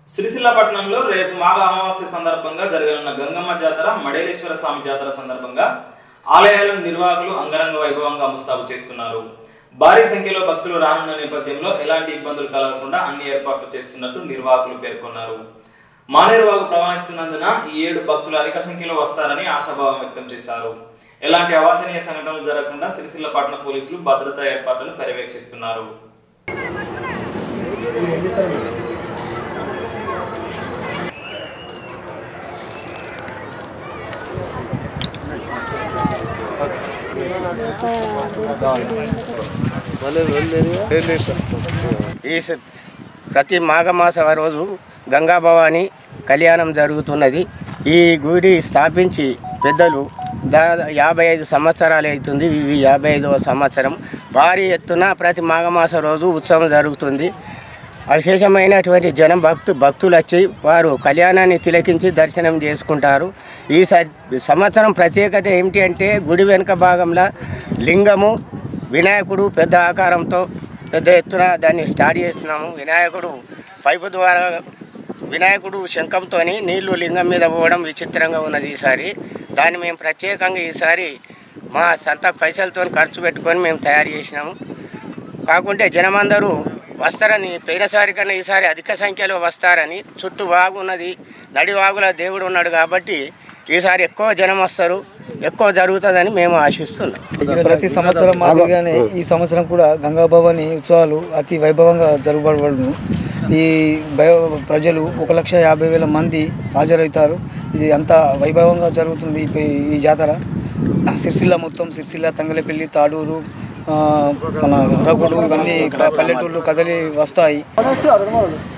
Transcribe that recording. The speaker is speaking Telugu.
సిరిసిల్ల పట్టణంలో రేపు మాఘ అమావాస్య సందర్భంగా జరగనున్న గంగమ్మ జాతర మడేలేశ్వర స్వామి జాతర సందర్భంగా ఆలయాల నిర్వాహకులు అంగరంగ వైభవంగా ముస్తాబు చేస్తున్నారు భారీ సంఖ్యలో భక్తులు రానున్న నేపథ్యంలో ఎలాంటి ఇబ్బందులు కలగకుండా అన్ని ఏర్పాట్లు చేస్తున్నట్లు నిర్వాహకులు పేర్కొన్నారు మానేరువాగు ప్రవహిస్తున్నందున ఈ ఏడు భక్తులు అధిక సంఖ్యలో వస్తారని ఆశాభావం వ్యక్తం చేశారు ఎలాంటి అవాంఛనీయ సంఘటనలు జరగకుండా సిరిసిల్ల పట్టణ పోలీసులు భద్రతా ఏర్పాట్లను పర్యవేక్షిస్తున్నారు ఈ స- ప్రతి మాఘమాస రోజు గంగా భవాని కళ్యాణం జరుగుతున్నది ఈ గుడి స్థాపించి పెద్దలు దా యాభై ఐదు సంవత్సరాలు అవుతుంది ఇది యాభై ఐదవ సంవత్సరం భారీ ఎత్తున ప్రతి మాఘమాస రోజు ఉత్సవం జరుగుతుంది విశేషమైనటువంటి జనం భక్తు భక్తులు వచ్చి వారు కళ్యాణాన్ని తిలకించి దర్శనం చేసుకుంటారు ఈ స- సంవత్సరం ప్రత్యేకత ఏమిటి అంటే గుడి వెనుక భాగంలో లింగము వినాయకుడు పెద్ద ఆకారంతో పెద్ద ఎత్తున దాన్ని స్టార్ట్ చేస్తున్నాము వినాయకుడు పైపు ద్వారా వినాయకుడు శంఖంతో నీళ్లు లింగం మీద పోవడం విచిత్రంగా ఉన్నది ఈసారి దాన్ని మేము ప్రత్యేకంగా ఈసారి మా సొంత పైసలతో ఖర్చు పెట్టుకొని మేము తయారు చేసినాము కాకుంటే జనమందరూ వస్తారని పోయినసారి కన్నా ఈసారి అధిక సంఖ్యలో వస్తారని చుట్టూ వాగు ఉన్నది నడి వాగుల దేవుడు ఉన్నాడు కాబట్టి ఈసారి ఎక్కువ జనం వస్తారు ఎక్కువ జరుగుతుందని మేము ఆశిస్తున్నాం ప్రతి సంవత్సరం మాదిరిగానే ఈ సంవత్సరం కూడా గంగా భవాని ఉత్సవాలు అతి వైభవంగా జరగబడను ఈ భయ- ప్రజలు ఒక లక్ష యాభై వేల మంది హాజరవుతారు ఇది అంత వైభవంగా జరుగుతుంది ఈ పే- ఈ జాతర సిరిసిల్ల మొత్తం సిరిసిల్ల తంగలపల్లి తాడూరు ఆ, మన రగుడు ఇవన్నీ ప- పల్లెటూళ్ళు కదలి వస్తాయి